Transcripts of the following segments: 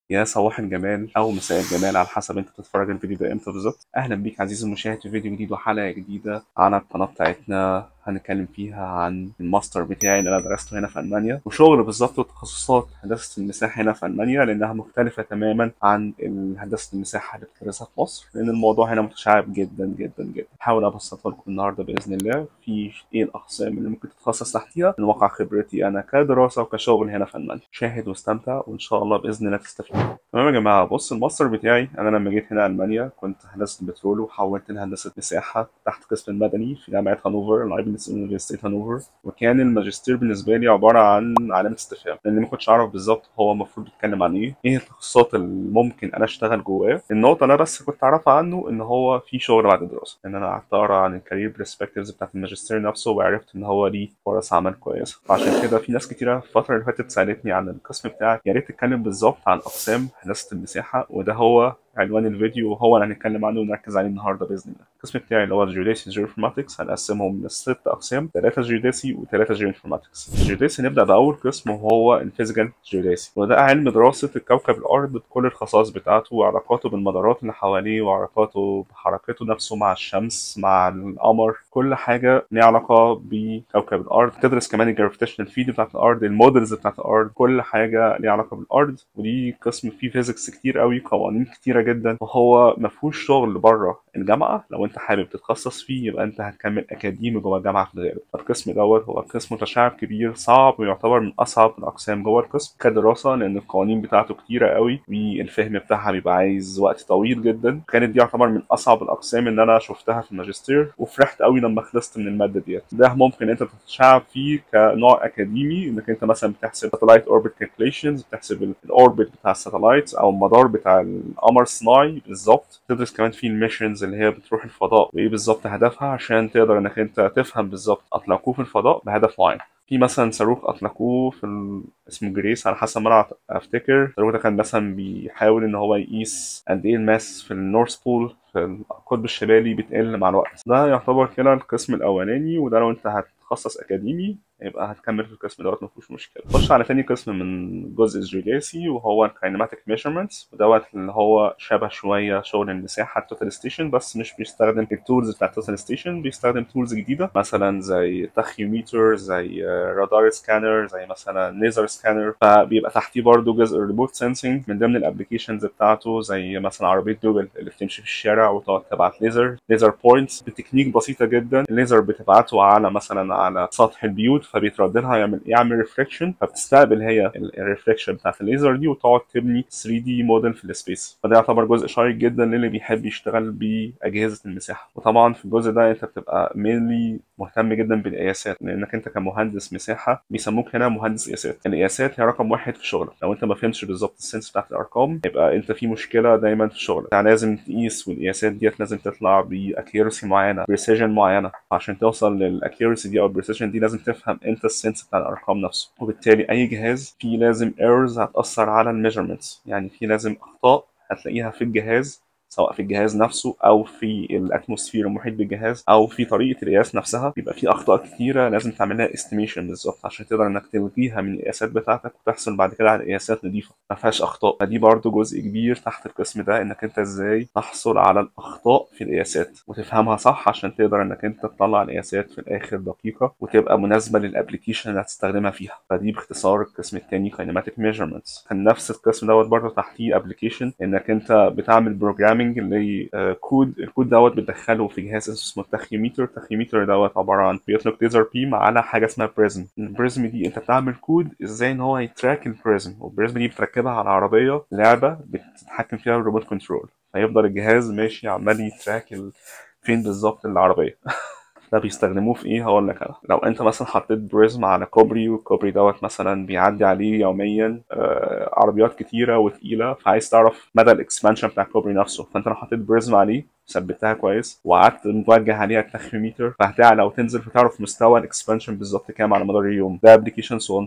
يا صباح الجمال او مساء الجمال على حسب انت بتتفرج الفيديو ده امتى بالظبط اهلا بيك عزيزي المشاهد في فيديو جديد وحلقه جديده على القناه بتاعتنا هنتكلم فيها عن الماستر بتاعي اللي انا درسته هنا في المانيا وشغل بالظبط وتخصصات هندسه المساحه هنا في المانيا لانها مختلفه تماما عن هندسه المساحه اللي بتدرسها في مصر لان الموضوع هنا متشعب جدا جدا جدا هحاول ابسطها لكم النهارده باذن الله في ايه الاقسام اللي ممكن تتخصص تحتيها من واقع خبرتي انا كدراسه وكشغل هنا في المانيا شاهد واستمتع وان شاء الله باذن الله تستفيد تمام يا جماعه بص الماستر بتاعي انا لما جيت هنا المانيا كنت هندسه بترول وحولت لهندسه مساحه تحت قسم المدني في جامعه هانوفر لايبنس يونيفرسيتي هانوفر وكان الماجستير بالنسبه لي عباره عن علامه استفهام لان ما كنتش اعرف بالظبط هو المفروض يتكلم عن ايه ايه التخصصات اللي ممكن انا اشتغل جواه النقطه اللي انا بس كنت اعرفها عنه ان هو في شغل بعد الدراسه ان انا قعدت اقرا عن الكارير برسبكتيفز بتاعت الماجستير نفسه وعرفت ان هو ليه فرص عمل كويسه فعشان كده في ناس كتيره الفتره اللي فاتت سالتني عن القسم بتاعك يا ريت تتكلم بالظبط عن اقسام هندسه المساحه وده هو عنوان الفيديو وهو اللي هنتكلم عنه ونركز عليه النهارده باذن الله. القسم بتاعي اللي هو الجيوداسي جيوانفورماتكس هنقسمهم لست اقسام ثلاثه جيوداسي وثلاثه جيوانفورماتكس. الجيوداسي نبدا باول قسم وهو الفيزيكال جيوداسي وده علم دراسه الكوكب الارض بكل الخصائص بتاعته وعلاقاته بالمدارات اللي حواليه وعلاقاته بحركته نفسه مع الشمس مع القمر كل حاجه ليها علاقه بكوكب الارض تدرس كمان الجرافيتيشنال فيد بتاعت الارض المودلز بتاعت الارض كل حاجه ليها علاقه بالارض ودي قسم فيه فيزيكس كتير قوي قوانين كتيره جدا وهو ما فيهوش شغل بره الجامعه لو انت حابب تتخصص فيه يبقى انت هتكمل اكاديمي جوه الجامعه في الغالب القسم دوت هو قسم متشعب كبير صعب ويعتبر من اصعب الاقسام جوه القسم كدراسه لان القوانين بتاعته كتيره قوي والفهم بتاعها بيبقى عايز وقت طويل جدا كانت دي يعتبر من اصعب الاقسام اللي انا شفتها في الماجستير وفرحت قوي لما خلصت من الماده ديت ده ممكن انت تتشعب فيه كنوع اكاديمي انك انت مثلا بتحسب ساتلايت اوربت كالكوليشنز بتحسب الاوربت بتاع الساتلايتس او المدار بتاع القمر الصناعي بالظبط تدرس كمان فيه الميشنز اللي هي بتروح الفضاء وايه بالظبط هدفها عشان تقدر انك انت تفهم بالظبط اطلقوه في الفضاء بهدف معين في مثلا صاروخ اطلقوه في ال... اسمه جريس على حسب ما انا افتكر الصاروخ ده كان مثلا بيحاول ان هو يقيس قد ايه الماس في النورث بول في القطب الشمالي بتقل مع الوقت ده يعتبر كده القسم الاولاني وده لو انت هتتخصص اكاديمي يبقى هتكمل في القسم دوت مفيهوش مشكله خش على تاني قسم من جزء الجيوداسي وهو الكاينماتيك ميجرمنتس ودوت اللي هو شبه شويه شغل المساحه التوتال ستيشن بس مش بيستخدم التولز بتاع التوتال ستيشن بيستخدم تولز جديده مثلا زي تاخيوميتر زي رادار سكانر زي مثلا ليزر سكانر فبيبقى تحتيه برضه جزء الريموت سensing من ضمن الابلكيشنز بتاعته زي مثلا عربيه جوجل اللي بتمشي في الشارع وتقعد تبعت ليزر ليزر بوينتس بتكنيك بسيطه جدا الليزر بتبعته على مثلا على سطح البيوت فبيترد لها يعمل يعمل ريفليكشن فبتستقبل هي الريفليكشن بتاعت الليزر دي وتقعد تبني 3 دي موديل في السبيس فده يعتبر جزء شيق جدا للي بيحب يشتغل باجهزه المساحه وطبعا في الجزء ده انت بتبقى مينلي مهتم جدا بالقياسات لانك انت كمهندس مساحه بيسموك هنا مهندس قياسات القياسات هي رقم واحد في شغلك لو انت ما فهمتش بالظبط السنس بتاعت الارقام يبقى انت في مشكله دايما في شغلك يعني لازم تقيس والقياسات ديت لازم تطلع باكيورسي معينه بريسيجن معينه عشان توصل للاكيورسي دي او البريسيجن دي لازم تفهم انت السنس بتاع الارقام نفسه وبالتالي اي جهاز فيه لازم ايرورز هتاثر على الميجرمنتس يعني في لازم اخطاء هتلاقيها في الجهاز سواء في الجهاز نفسه او في الاتموسفير المحيط بالجهاز او في طريقه القياس نفسها بيبقى في اخطاء كتيره لازم تعملها استيميشن بالظبط عشان تقدر انك تلغيها من القياسات بتاعتك وتحصل بعد كده على قياسات نظيفه ما فيهاش اخطاء فدي برضو جزء كبير تحت القسم ده انك انت ازاي تحصل على الاخطاء في القياسات وتفهمها صح عشان تقدر انك انت تطلع القياسات في الاخر دقيقه وتبقى مناسبه للابلكيشن اللي هتستخدمها فيها فدي باختصار القسم الثاني كاينماتيك ميجرمنتس كان نفس القسم دوت برضو تحتيه ابلكيشن انك انت بتعمل بروجرامنج اللي كود الكود دوت بتدخله في جهاز اسمه التاخيوميتر التاخيوميتر دوت عباره عن بيطلق ليزر بيم على حاجه اسمها بريزم البريزم دي انت بتعمل كود ازاي ان هو يتراك البريزم والبريزم دي بتركبها على عربيه لعبه بتتحكم فيها الريموت كنترول فيفضل الجهاز ماشي عمال يتراك ال... فين بالظبط العربيه ده بيستخدموه في ايه هقول لك انا لو انت مثلا حطيت بريزم على كوبري والكوبري دوت مثلا بيعدي عليه يوميا آه عربيات كتيره وتقيله فعايز تعرف مدى الاكسبانشن بتاع الكوبري نفسه فانت لو حطيت بريزم عليه ثبتها كويس وقعدت موجه عليها التاخيوميتر فهتعلى وتنزل فتعرف مستوى الاكسبانشن بالظبط كام على مدار اليوم ده ابلكيشن صغنطوط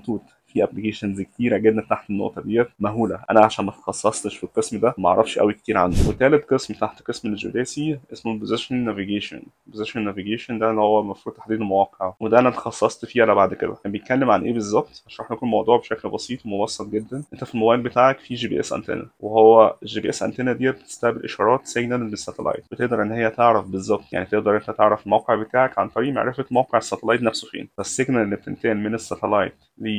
في ابلكيشنز كتيره جدا تحت النقطه ديت مهوله انا عشان ما تخصصتش في القسم ده ما اعرفش قوي كتير عنه وثالث قسم تحت قسم الجيوداسي اسمه البوزيشن نافيجيشن البوزيشن نافيجيشن ده اللي هو المفروض تحديد المواقع وده انا اتخصصت فيه انا بعد كده كان بيتكلم عن ايه بالظبط هشرح لكم الموضوع بشكل بسيط ومبسط جدا انت في الموبايل بتاعك في جي بي اس انتنا وهو الجي بي اس انتنا ديت بتستقبل اشارات سيجنال للساتلايت بتقدر ان هي تعرف بالظبط يعني تقدر انت تعرف الموقع بتاعك عن طريق معرفه موقع الساتلايت نفسه فين فالسيجنال اللي بتنتقل من الساتلايت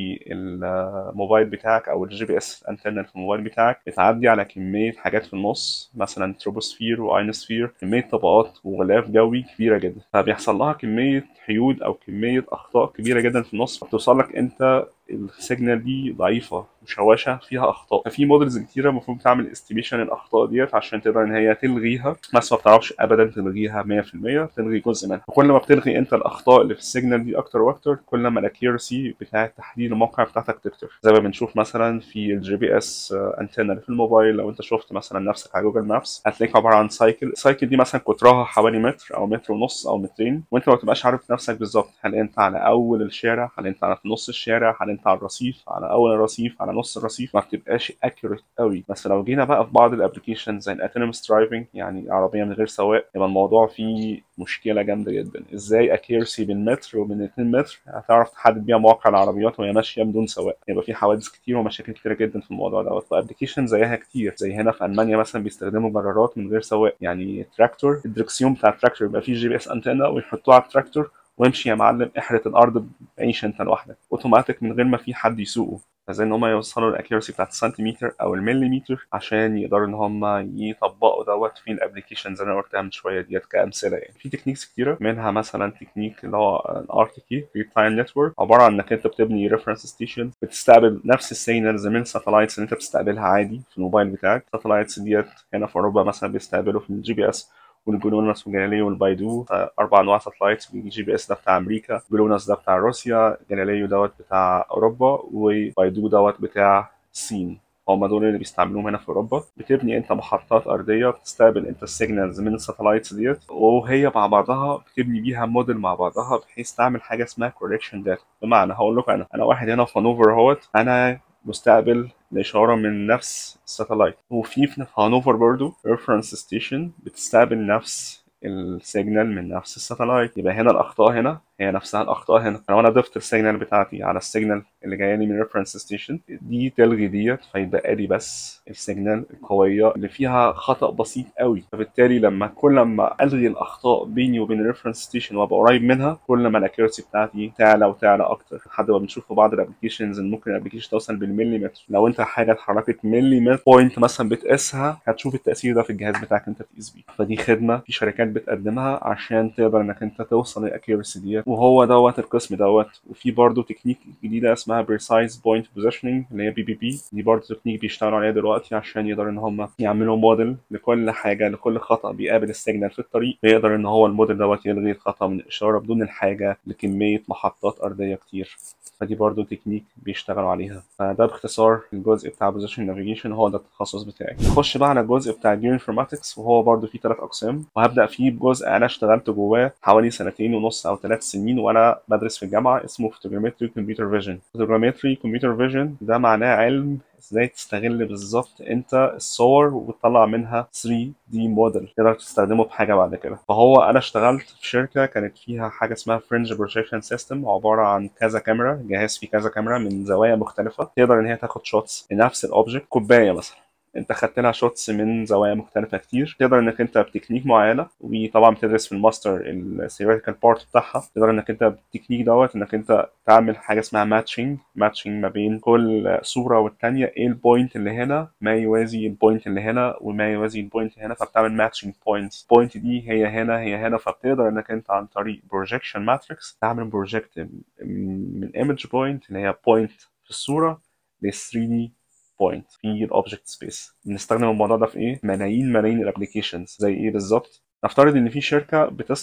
للموبايل بتاعك او الجي بي اس انتنا في الموبايل بتاعك بتعدي على كميه حاجات في النص مثلا تروبوسفير واينوسفير كميه طبقات وغلاف جوي كبيره جدا فبيحصل لها كميه حيود او كميه اخطاء كبيره جدا في النص فبتوصل لك انت السيجنال دي ضعيفه مشوشه فيها اخطاء ففي موديلز كتيره المفروض تعمل استيميشن الاخطاء ديت عشان تقدر ان هي تلغيها بس ما بتعرفش ابدا تلغيها 100% تلغي جزء منها وكل ما بتلغي انت الاخطاء اللي في السيجنال دي اكتر واكتر كل ما الاكيرسي بتاع تحديد الموقع بتاعتك تكتر زي ما بنشوف مثلا في الجي بي اس انتنا اللي في الموبايل لو انت شفت مثلا نفسك على جوجل مابس هتلاقيك عباره عن سايكل السايكل دي مثلا قطرها حوالي متر او متر ونص او مترين وانت ما تبقاش عارف نفسك بالظبط هل انت على اول الشارع هل انت على نص الشارع هل انت على الرصيف على اول الرصيف على نص الرصيف ما بتبقاش اكيوريت قوي بس لو جينا بقى في بعض الابلكيشن زي الاتونومس درايفنج يعني عربيه من غير سواق يبقى الموضوع فيه مشكله جامده جدا ازاي اكيرسي بالمتر ومن 2 متر هتعرف تحدد بيها مواقع العربيات وهي ماشيه بدون سواق يبقى في حوادث كتير ومشاكل كتيره جدا في الموضوع دوت وابلكيشن زيها كتير زي هنا في المانيا مثلا بيستخدموا جرارات من غير سواق يعني تراكتور الدركسيون بتاع التراكتور يبقى فيه جي بي اس انتنا ويحطوه على التراكتور وامشي يا معلم احرق الارض بعيش انت لوحدك اوتوماتيك من غير ما في حد يسوقه فزي ان هم يوصلوا الاكيورسي بتاعت السنتيمتر او المليمتر عشان يقدروا ان هم يطبقوا دوت في الابلكيشنز اللي انا قلتها من شويه ديت كامثله يعني في تكنيكس كتيره منها مثلا تكنيك اللي هو الار تي كي ريتايم نتورك عباره عن انك انت بتبني ريفرنس ستيشن بتستقبل نفس السيجنالز من الساتلايتس اللي انت بتستقبلها عادي في الموبايل بتاعك الساتلايتس ديت هنا في اوروبا مثلا بيستقبلوا في الجي بي اس والجلوناس والجاليليو والبايدو اربع انواع ساتلايتس الجي بي اس ده بتاع امريكا جلوناس ده بتاع روسيا جاليليو دوت بتاع اوروبا وبايدو دوت بتاع الصين هم دول اللي بيستعملوهم هنا في اوروبا بتبني انت محطات ارضيه بتستقبل انت السيجنالز من الساتلايتس ديت وهي مع بعضها بتبني بيها موديل مع بعضها بحيث تعمل حاجه اسمها كوريكشن داتا بمعنى هقول لكم انا انا واحد هنا في هانوفر اهوت انا مستقبل الإشارة من نفس الساتلايت وفي في هانوفر برضو ريفرنس ستيشن بتستقبل نفس السيجنال من نفس الساتلايت يبقى هنا الأخطاء هنا هي نفسها الأخطاء هنا لو أنا ضفت السيجنال بتاعتي على السيجنال اللي جايه لي من ريفرنس ستيشن دي تلغي ديت فيبقى لي بس السيجنال القويه اللي فيها خطا بسيط قوي فبالتالي لما كل ما الغي الاخطاء بيني وبين الريفرنس ستيشن وابقى قريب منها كل ما الاكيورسي بتاعتي تعلى وتعلى اكتر لحد ما بنشوف في بعض الابلكيشنز ان ممكن الابلكيشن توصل بالمليمتر لو انت حاجه اتحركت مليمتر بوينت مثلا بتقيسها هتشوف التاثير ده في الجهاز بتاعك انت تقيس بيه فدي خدمه في شركات بتقدمها عشان تقدر انك انت توصل للاكيورسي ديت وهو دوت القسم دوت وفي برضه تكنيك جديده اسمها بريسايز بوينت بوزيشننج اللي هي بي بي بي دي برضه تكنيك بيشتغلوا عليها دلوقتي عشان يقدروا ان هم يعملوا موديل لكل حاجه لكل خطا بيقابل السيجنال في الطريق يقدر ان هو الموديل دوت يلغي الخطا من الاشاره بدون الحاجه لكميه محطات ارضيه كتير فدي برضو تكنيك بيشتغلوا عليها فده باختصار الجزء بتاع بوزيشن نافيجيشن هو ده التخصص بتاعي نخش بقى على الجزء بتاع الجيو انفورماتكس وهو برضو فيه ثلاث اقسام وهبدا فيه بجزء انا اشتغلت جواه حوالي سنتين ونص او ثلاث سنين وانا بدرس في الجامعه اسمه فوتوجرامتري كمبيوتر فيجن فوتوجرامتري كمبيوتر فيجن ده معناه علم ازاي تستغل بالظبط انت الصور وتطلع منها 3 دي موديل تقدر تستخدمه في حاجه بعد كده فهو انا اشتغلت في شركه كانت فيها حاجه اسمها فرنج بروجيكشن سيستم عباره عن كذا كاميرا جهاز فيه كذا كاميرا من زوايا مختلفه تقدر ان هي تاخد شوتس لنفس الاوبجكت كوبايه مثلا انت خدت لها شوتس من زوايا مختلفه كتير تقدر انك انت بتكنيك معينه وطبعا بتدرس في الماستر الثيوريتيكال بارت بتاعها تقدر انك انت بالتكنيك دوت انك انت تعمل حاجه اسمها ماتشنج ماتشنج ما بين كل صوره والتانيه ايه البوينت اللي هنا ما يوازي البوينت اللي هنا وما يوازي البوينت هنا فبتعمل ماتشنج بوينتس البوينت دي هي هنا هي هنا فبتقدر انك انت عن طريق بروجيكشن ماتريكس تعمل بروجكت من ايمج بوينت اللي هي بوينت في الصوره ل 3 دي بوينت في الاوبجكت سبيس بنستخدم الموضوع ده في ايه ملايين ملايين الابلكيشنز زي ايه بالظبط نفترض ان في شركه بتصنع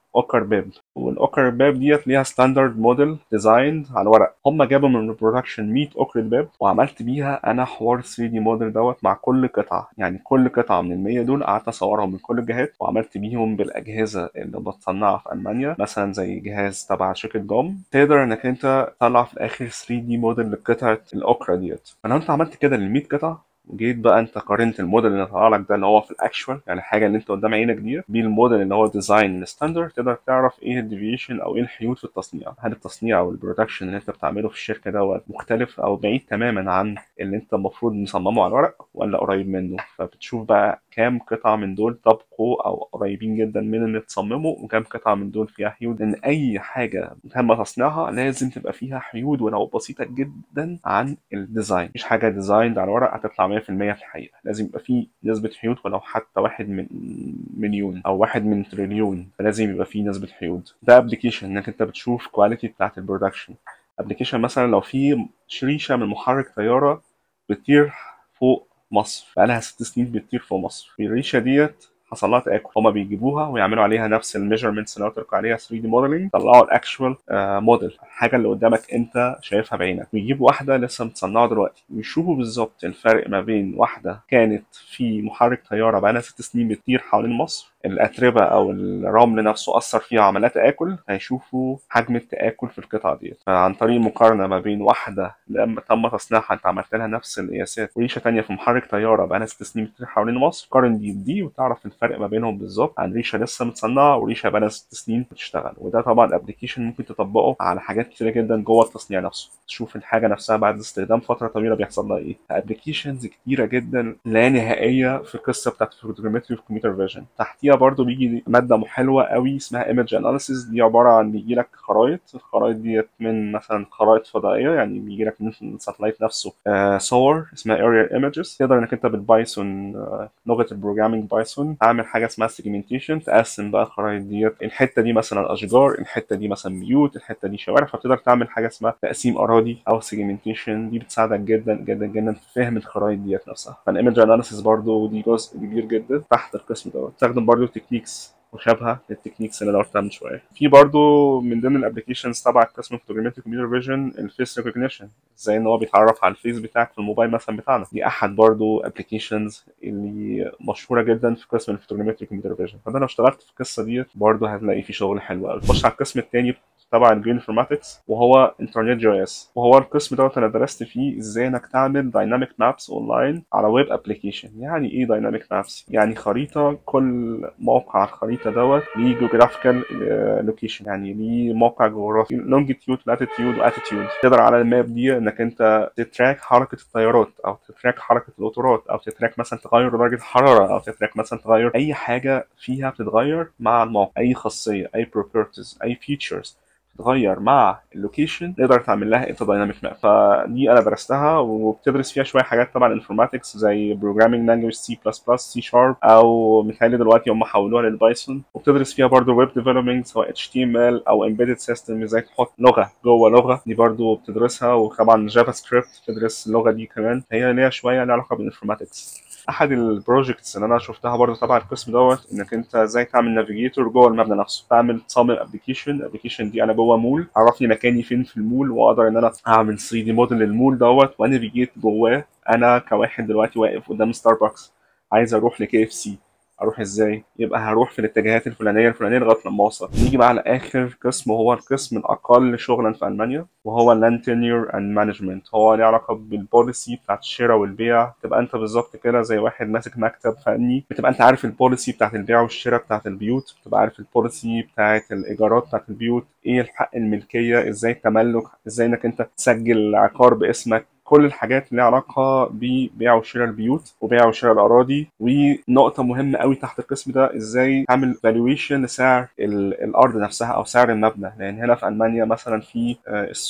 اوكر باب والاوكر باب ديت ليها ستاندرد موديل ديزايند على ورق هم جابوا من البرودكشن 100 اوكر باب وعملت بيها انا حوار 3 دي موديل دوت مع كل قطعه يعني كل قطعه من ال 100 دول قعدت اصورهم من كل الجهات وعملت بيهم بالاجهزه اللي بتصنعها في المانيا مثلا زي جهاز تبع شركه جوم تقدر انك انت تطلع في الاخر 3 دي موديل لقطعه الاوكرا ديت فلو انت عملت كده لل 100 قطعه وجيت بقى انت قارنت الموديل اللي طلع لك ده اللي هو في الاكشوال يعني الحاجه اللي انت قدام عينك دي بالموديل اللي هو ديزاين ستاندرد تقدر تعرف ايه الديفيشن او ايه الحيود في التصنيع هل التصنيع او البرودكشن اللي انت بتعمله في الشركه دوت مختلف او بعيد تماما عن اللي انت المفروض مصممه على الورق ولا قريب منه فبتشوف بقى كام قطعه من دول طبقوا او قريبين جدا من اللي تصممه وكام قطعه من دول فيها حيود لان اي حاجه تم تصنيعها لازم تبقى فيها حيود ولو بسيطه جدا عن الديزاين مش حاجه ديزاين على الورق هتطلع 100% في الحقيقه لازم يبقى في نسبه حيود ولو حتى واحد من مليون او واحد من تريليون فلازم يبقى في نسبه حيود ده ابلكيشن انك انت بتشوف كواليتي بتاعت البرودكشن ابلكيشن مثلا لو في شريشه من محرك طياره بتطير فوق مصر بقالها ست سنين بتطير فوق مصر الريشه ديت حصل لها تاكل هما بيجيبوها ويعملوا عليها نفس الميجرمنتس اللي قلت لكم عليها 3 دي موديلنج طلعوا الاكشوال موديل الحاجه اللي قدامك انت شايفها بعينك ويجيبوا واحده لسه متصنعه دلوقتي ويشوفوا بالظبط الفرق ما بين واحده كانت في محرك طياره بقالها ست سنين بتطير حوالين مصر الاتربه او الرمل نفسه اثر فيها عمليات تاكل هيشوفوا حجم التاكل في القطعه دي فعن طريق مقارنه ما بين واحده لما تم تصنيعها انت عملت لها نفس القياسات وريشه ثانيه في محرك طياره بقالها ست سنين بتطير حوالين مصر قارن دي بدي وتعرف الفرق ما بينهم بالظبط عن ريشه لسه متصنعه وريشه بقالها ست سنين بتشتغل وده طبعا ابلكيشن ممكن تطبقه على حاجات كتيره جدا جوه التصنيع نفسه تشوف الحاجه نفسها بعد استخدام فتره طويله بيحصل لها ايه ابلكيشنز كتيره جدا لا نهائيه في القصه بتاعت الفوتوجرامتري والكمبيوتر فيجن تحتيها برضو بيجي ماده حلوه قوي اسمها ايمج اناليسيس دي عباره عن بيجي لك خرايط الخرايط ديت من مثلا خرائط فضائيه يعني بيجي لك من الساتلايت نفسه آه صور اسمها اريال ايمجز تقدر انك انت بالبايثون آه لغه البروجرامينج بايثون تعمل حاجه اسمها سيجمنتيشن تقسم بقى الخرايط ديت الحته دي مثلا اشجار الحته دي مثلا بيوت الحته دي شوارع فبتقدر تعمل حاجه اسمها تقسيم اراضي او سيجمنتيشن دي بتساعدك جدا جدا جدا في فهم الخرايط ديت نفسها فالايمج اناليسيس برضو دي جزء كبير جدا تحت القسم دوت تستخدم برضو تكنيكس مشابهه للتكنيكس اللي انا قلتها من شويه في برضو من ضمن الابلكيشنز تبع قسم فوتوجرامتري كمبيوتر فيجن الفيس ريكوجنيشن ازاي ان هو بيتعرف على الفيس بتاعك في الموبايل مثلا بتاعنا دي احد برضو ابلكيشنز اللي مشهوره جدا في قسم الفوتوجرامتري كمبيوتر فيجن فانا لو اشتغلت في القصه ديت برضو هتلاقي في شغل حلو قوي خش على القسم الثاني تبع الجرين انفورماتكس وهو انترنت جي اس وهو القسم دوت انا درست فيه ازاي انك تعمل دايناميك مابس اونلاين على ويب ابلكيشن يعني ايه دايناميك مابس يعني خريطه كل موقع على الخريطه دوت ليه جيوغرافيكال لوكيشن يعني ليه موقع جغرافي لونجيتيود لاتيتيود واتيتيود تقدر على الماب دي انك انت تتراك حركه الطيارات او تتراك حركه القطارات او تتراك مثلا تغير درجه الحراره او تتراك مثلا تغير اي حاجه فيها بتتغير مع الموقع اي خاصيه اي بروبرتيز اي فيتشرز تتغير مع اللوكيشن تقدر تعمل لها انت دايناميك ماب فدي انا درستها وبتدرس فيها شويه حاجات طبعا انفورماتكس زي بروجرامينج لانجويج سي بلس بلس سي شارب او متهيألي دلوقتي هم حولوها للبايثون وبتدرس فيها برضه ويب ديفلوبمنج سواء اتش تي ام ال او امبيدد سيستم ازاي تحط لغه جوه لغه دي برضه بتدرسها وطبعا جافا سكريبت بتدرس اللغه دي كمان هي ليها شويه ليها علاقه بالانفورماتكس احد البروجكتس اللي انا شفتها برضه تبع القسم دوت انك انت ازاي تعمل نافيجيتور جوه المبنى نفسه تعمل تصمم ابلكيشن الابلكيشن دي انا جوه مول عرفني مكاني فين في المول واقدر ان انا اعمل 3 دي موديل للمول دوت وانافيجيت جواه انا كواحد دلوقتي واقف قدام ستاربكس عايز اروح لكي اف سي اروح ازاي يبقى هروح في الاتجاهات الفلانيه الفلانيه لغايه لما اوصل نيجي بقى على اخر قسم وهو القسم الاقل شغلا في المانيا وهو لاند تنيور اند مانجمنت هو ليه علاقه بالبوليسي بتاعت الشراء والبيع تبقى انت بالظبط كده زي واحد ماسك مكتب فني بتبقى انت عارف البوليسي بتاعت البيع والشراء بتاعت البيوت بتبقى عارف البوليسي بتاعت الايجارات بتاعت البيوت ايه الحق الملكيه ازاي التملك ازاي انك انت تسجل عقار باسمك كل الحاجات اللي ليها علاقه ببيع وشراء البيوت وبيع وشراء الاراضي ونقطه مهمه قوي تحت القسم ده ازاي تعمل فالويشن لسعر الارض نفسها او سعر المبنى لان هنا في المانيا مثلا في السوق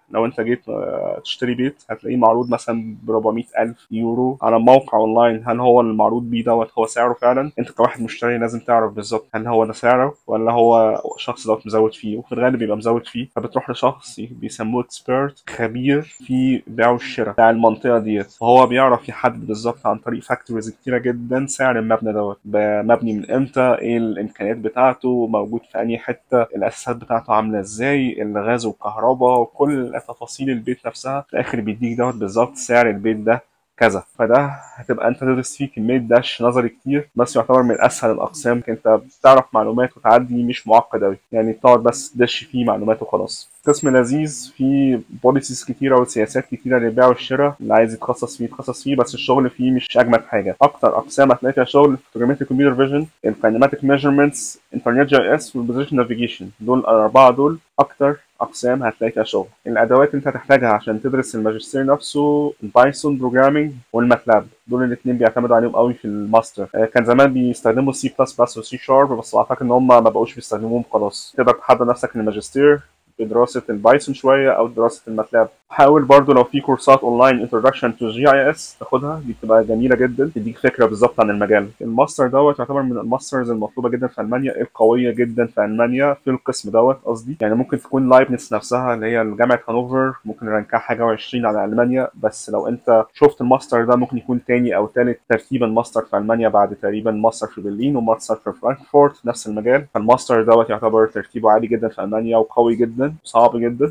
لو انت جيت آه، تشتري بيت هتلاقيه معروض مثلا ب 400 الف يورو على موقع اونلاين هل هو المعروض بيه دوت هو سعره فعلا انت كواحد مشتري لازم تعرف بالظبط هل هو ده سعره ولا هو الشخص دوت مزود فيه وفي الغالب بيبقى مزود فيه فبتروح لشخص بيسموه اكسبيرت خبير في بيع والشراء بتاع المنطقه ديت فهو بيعرف يحدد بالظبط عن طريق فاكتوريز كتيره جدا سعر المبنى دوت ده مبني من امتى ايه الامكانيات بتاعته موجود في انهي حته الاساسات بتاعته عامله ازاي الغاز والكهرباء وكل تفاصيل البيت نفسها في الاخر بيديك دوت بالظبط سعر البيت ده كذا فده هتبقى انت تدرس فيه كميه داش نظري كتير بس يعتبر من اسهل الاقسام انت بتعرف معلومات وتعدي مش معقد قوي يعني تقعد بس تدش فيه معلومات وخلاص قسم لذيذ فيه بوليسيز كتيرة وسياسات كتيرة للبيع والشراء اللي عايز يتخصص فيه يتخصص فيه بس الشغل فيه مش أجمد حاجة أكتر أقسام هتلاقي فيها شغل في كمبيوتر فيجن الكاينماتيك ميجرمنتس انترنت جي اس والبوزيشن نافيجيشن دول الأربعة دول أكتر اقسام هتلاقي فيها شغل الادوات اللي انت هتحتاجها عشان تدرس الماجستير نفسه البايثون بروجرامينج والماتلاب دول الاثنين بيعتمدوا عليهم قوي في الماستر آه، كان زمان بيستخدموا سي بلس بلس وسي شارب بس اعتقد ان هم ما بقوش بيستخدموهم خلاص تقدر تحضر نفسك للماجستير بدراسة البايثون شوية أو دراسة الماتلاب حاول برضو لو في كورسات اونلاين introduction to GIS تاخدها دي بتبقى جميلة جدا تديك فكرة بالظبط عن المجال الماستر دوت يعتبر من الماسترز المطلوبة جدا في ألمانيا القوية جدا في ألمانيا في القسم دوت قصدي يعني ممكن تكون لايبنس نفسها اللي هي جامعة هانوفر ممكن رانكها حاجة و20 على ألمانيا بس لو أنت شفت الماستر ده ممكن يكون تاني أو تالت ترتيبا ماستر في ألمانيا بعد تقريبا ماستر في برلين وماستر في فرانكفورت نفس المجال فالماستر دوت يعتبر ترتيبه عالي جدا في ألمانيا وقوي جدا صعب جدا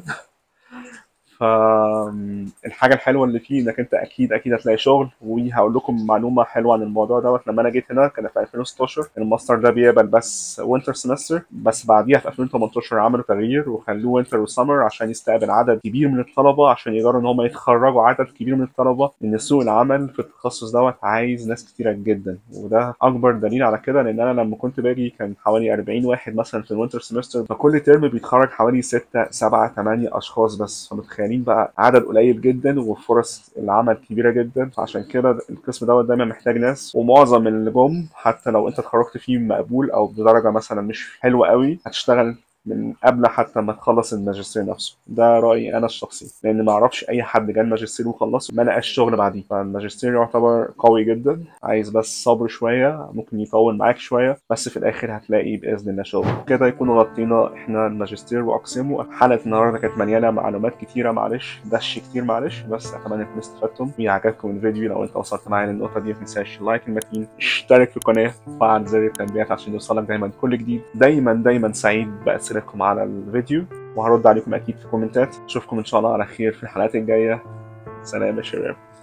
فالحاجه الحلوه اللي فيه انك انت اكيد اكيد هتلاقي شغل وهقول لكم معلومه حلوه عن الموضوع دوت لما انا جيت هنا كان في 2016 الماستر ده بيقبل بس وينتر سمستر بس بعديها في 2018 عملوا تغيير وخلوه وينتر وسمر عشان يستقبل عدد كبير من الطلبه عشان يقدروا ان هم يتخرجوا عدد كبير من الطلبه لان سوق العمل في التخصص دوت عايز ناس كتيره جدا وده اكبر دليل على كده لان انا لما كنت باجي كان حوالي 40 واحد مثلا في الوينتر سمستر فكل ترم بيتخرج حوالي 6 7 8 اشخاص بس فمتخيلين بقى عدد قليل جدا وفرص العمل كبيره جدا فعشان كده القسم دوت دايما محتاج ناس ومعظم اللي جم حتى لو انت اتخرجت فيه مقبول او بدرجه مثلا مش حلوه قوي هتشتغل من قبل حتى ما تخلص الماجستير نفسه ده رايي انا الشخصي لان ما اعرفش اي حد جه الماجستير وخلصه ما لقاش شغل بعديه فالماجستير يعتبر قوي جدا عايز بس صبر شويه ممكن يطول معاك شويه بس في الاخر هتلاقي باذن الله شغل كده يكون غطينا احنا الماجستير واقسامه حلقه النهارده كانت مليانه معلومات كتيره معلش دش كتير معلش بس اتمنى انكم استفدتم وعجبكم الفيديو لو انت وصلت معايا للنقطه دي ما تنساش لايك المتين اشترك في القناه وفعل زر التنبيهات عشان يوصلك دايما كل جديد دايما دايما سعيد باسئلتكم على الفيديو وهرد عليكم اكيد في كومنتات اشوفكم ان شاء الله على خير في الحلقات الجايه سلام يا شباب